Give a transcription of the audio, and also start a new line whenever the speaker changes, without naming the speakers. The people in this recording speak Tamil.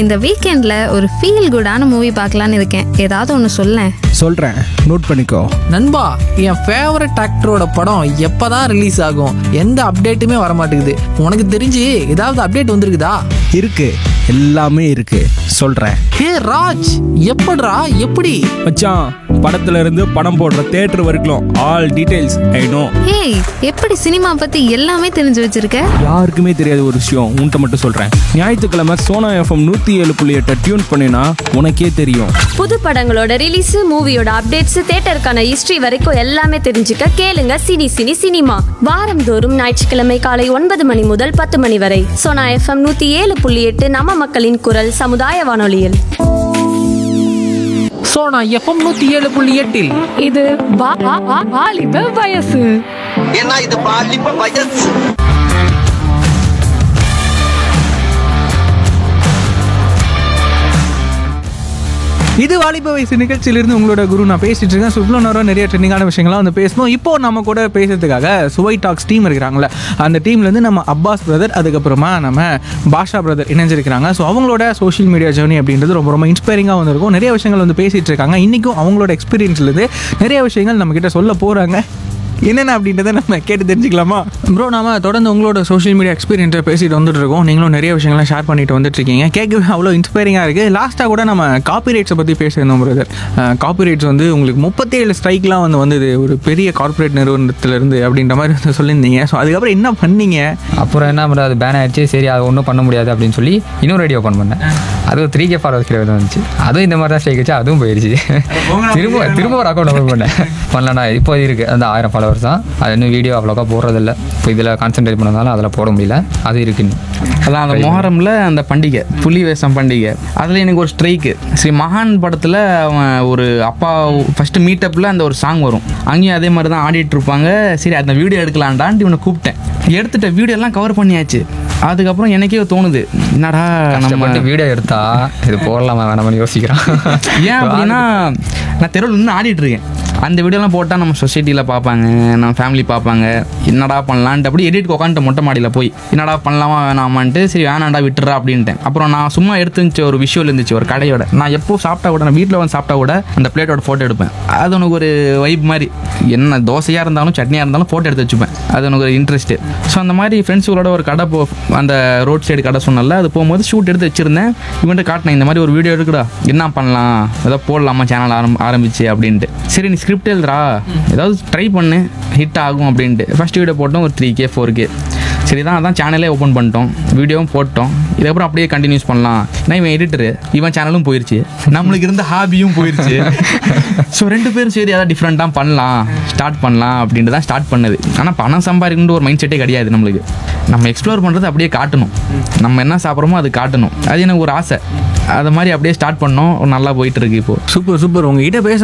இந்த வீக்கெண்டில் ஒரு ஃபீல் குடான மூவி பார்க்கலான்னு இருக்கேன் ஏதாவது ஒன்று சொல்லேன்
சொல்கிறேன் நோட் பண்ணிக்கோ
நண்பா என் ஃபேவரட் ஆக்டரோட படம் எப்பதான் ரிலீஸ் ஆகும் எந்த அப்டேட்டுமே வர மாட்டேங்குது உனக்கு தெரிஞ்சு ஏதாவது அப்டேட் வந்திருக்குதா
இருக்கு எல்லாமே இருக்கு சொல்கிறேன்
ஹே ராஜ் எப்படிடா எப்படி
மச்சான் படத்துல இருந்து படம் போடுற தேட்டர் வரைக்கும் ஆல் டீடைல்ஸ் ஐ நோ
ஏய் எப்படி சினிமா பற்றி எல்லாமே தெரிஞ்சு வச்சிருக்க
யாருக்குமே தெரியாத ஒரு விஷயம் உன்கிட்ட மட்டும் சொல்கிறேன் ஞாயிற்றுக்கிழமை சோனா எஃப்எம் நூற்றி ஏழு புள்ளி எட்டை டியூன் பண்ணினா உனக்கே தெரியும்
புது படங்களோட ரிலீஸ் மூவியோட அப்டேட்ஸ் தேட்டருக்கான ஹிஸ்டரி வரைக்கும் எல்லாமே தெரிஞ்சுக்க கேளுங்க சினி சினி சினிமா வாரந்தோறும் ஞாயிற்றுக்கிழமை காலை ஒன்பது மணி முதல் பத்து மணி வரை சோனா எஃப்எம் நூத்தி ஏழு புள்ளி எட்டு நம்ம மக்களின் குரல் சமுதாய வானொலியில்
ஸோ நான் எஃப்எம் நூற்றி ஏழு புள்ளி எட்டில்
இது வா- வா- வா- வாலிப வயசு
ஏன்னா இது பாலிப்ப வயசு
இது வாலிப வயசு நிகழ்ச்சியிலிருந்து உங்களோட குரு நான் பேசிட்டு இருக்கேன் ஸோ இவ்வளோ நேரம் நிறைய ட்ரெண்டிங்கான விஷயங்கள்லாம் வந்து பேசணும் இப்போ நம்ம கூட பேசுறதுக்காக சுவை டாக்ஸ் டீம் இருக்கிறாங்களே அந்த டீம்லேருந்து நம்ம அப்பாஸ் பிரதர் அதுக்கப்புறமா நம்ம பாஷா பிரதர் இணைஞ்சிருக்கிறாங்க ஸோ அவங்களோட சோஷியல் மீடியா ஜேர்னி அப்படின்றது ரொம்ப ரொம்ப இன்ஸ்பைரிங்காக வந்திருக்கும் நிறைய விஷயங்கள் வந்து பேசிட்டு இருக்காங்க இன்றைக்கும் அவங்களோட எக்ஸ்பீரியன்ஸ்லேருந்து நிறைய விஷயங்கள் நம்மக்கிட்ட சொல்ல போகிறாங்க என்னென்ன அப்படின்றத நம்ம கேட்டு தெரிஞ்சுக்கலாமா ப்ரோ நாம தொடர்ந்து உங்களோட சோஷியல் மீடியா எக்ஸ்பீரியன்ஸை பேசிட்டு வந்துட்டு இருக்கோம் நீங்களும் நிறைய விஷயங்கள்லாம் ஷேர் பண்ணிட்டு வந்துட்டு இருக்கீங்க கேட்கவே அவ்வளோ இன்ஸ்பைரிங்காக இருக்குது லாஸ்ட்டாக கூட நம்ம காப்பி ரைட்ஸை பற்றி பேசியிருந்தோம் பிரதர் காப்பி ரைட்ஸ் வந்து உங்களுக்கு முப்பத்தேழு ஸ்ட்ரைக்லாம் வந்து வந்தது ஒரு பெரிய கார்ப்பரேட் நிறுவனத்திலேருந்து அப்படின்ற மாதிரி வந்து சொல்லியிருந்தீங்க ஸோ அதுக்கப்புறம் என்ன பண்ணீங்க
அப்புறம் என்ன பண்ணுறது அது பேன் ஆயிடுச்சு சரி அது ஒன்றும் பண்ண முடியாது அப்படின்னு சொல்லி இன்னொரு ஐடியா ஓப்பன் பண்ணேன் அது த்ரீ கே ஃபார் கிலோ வந்துச்சு அதுவும் இந்த மாதிரி தான் ஸ்ட்ரைக் வச்சு அதுவும் போயிடுச்சு திரும்ப திரும்ப ஒரு அக்கௌண்ட் ஓப்பன் பண்ணேன் பண்ணலண்ணா இப்போ இருக்குது அந்த ஆயிரம் ஃபாலோவர்ஸ் தான் அது இன்னும் வீடியோ அவ்வளோக்கா போடுறதில்ல இப்போ இதில் கான்சென்ட்ரேட் பண்ணதால அதில் போட முடியல அது இருக்குன்னு
அதான் அந்த மொஹரம்ல அந்த பண்டிகை புலி வேஷம் பண்டிகை அதில் எனக்கு ஒரு ஸ்ட்ரைக்கு சரி மகான் படத்தில் அவன் ஒரு அப்பா ஃபஸ்ட்டு மீட்டப்பில் அந்த ஒரு சாங் வரும் அங்கேயும் அதே மாதிரி தான் ஆடிட்டு இருப்பாங்க சரி அந்த வீடியோ எடுக்கலான்டான்ட்டு இவனை கூப்பிட்டேன் எடுத்துட்ட வீடியோ எல்லாம் கவர் பண்ணியாச்சு அதுக்கப்புறம் எனக்கே தோணுது என்னடா நம்ம
கஷ்டப்பட்டு வீடியோ எடுத்தா இது போடலாமா வேணாமான்னு யோசிக்கிறான்
ஏன் அப்படின்னா நான் தெருவில் நின்று ஆடிட்டு இருக்கேன் அந்த வீடியோலாம் போட்டால் நம்ம சொசைட்டியில் பார்ப்பாங்க நம்ம ஃபேமிலி பார்ப்பாங்க என்னடா பண்ணலான்ட்டு அப்படி எடிட் உட்காந்துட்டு மொட்டை மாடியில் போய் என்னடா பண்ணலாமா வேணாமான்ட்டு சரி வேணாண்டா விட்டுறா அப்படின்ட்டேன் அப்புறம் நான் சும்மா எடுத்து இருந்துச்சு ஒரு விஷுவல் இருந்துச்சு ஒரு கடையோட நான் எப்போ சாப்பிட்டா கூட நான் வீட்டில் வந்து சாப்பிட்டா கூட அந்த பிளேட்டோட ஃபோட்டோ எடுப்பேன் அது உனக்கு ஒரு வைப் மாதிரி என்ன தோசையாக இருந்தாலும் சட்னியாக இருந்தாலும் ஃபோட்டோ எடுத்து வச்சுப்பேன் அது எனக்கு ஒரு இன்ட்ரெஸ்ட்டு ஸோ அந்த மாதிரி ஃப்ரெண்ட்ஸுகளோட ஒரு கடை போ அந்த ரோட் சைடு கடை சொன்னல அது போகும்போது ஷூட் எடுத்து வச்சிருந்தேன் இவன்ட்டு காட்டினேன் இந்த மாதிரி ஒரு வீடியோ இருக்குடா என்ன பண்ணலாம் ஏதோ போடலாமா சேனல் ஆரம் ஆரம்பிச்சு அப்படின்ட்டு சரி நீ ஸ்கிரிப்ட் எழுதுறா ஏதாவது ட்ரை பண்ணு ஹிட் ஆகும் அப்படின்ட்டு ஃபர்ஸ்ட் வீடியோ போட்டோம் ஒரு த்ரீ கே ஃபோர் கே சரி தான் அதான் சேனலே ஓப்பன் பண்ணிட்டோம் வீடியோவும் போட்டோம் இதுக்கப்புறம் அப்படியே கண்டினியூஸ் பண்ணலாம் ஏன்னா இவன் எடிட்டரு இவன் சேனலும் போயிருச்சு நம்மளுக்கு இருந்த ஹாபியும் போயிருச்சு ஸோ ரெண்டு பேரும் சரி ஏதாவது டிஃப்ரெண்ட்டாக பண்ணலாம் ஸ்டார்ட் பண்ணலாம் அப்படின்ட்டு தான் ஸ்டார்ட் பண்ணது ஆனால் பணம் சம்பாதிக்கணுன்ற ஒரு மைண்ட் செட்டே கிடையாது நம்மளுக்கு நம்ம எக்ஸ்ப்ளோர் பண்ணுறது அப்படியே காட்டணும் நம்ம என்ன சாப்பிட்றோமோ அது காட்டணும் அது எனக்கு ஒரு ஆசை அது மாதிரி அப்படியே ஸ்டார்ட் பண்ணோம் நல்லா போயிட்டு இருக்கு இப்போ
சூப்பர் சூப்பர் உங்ககிட்ட பேச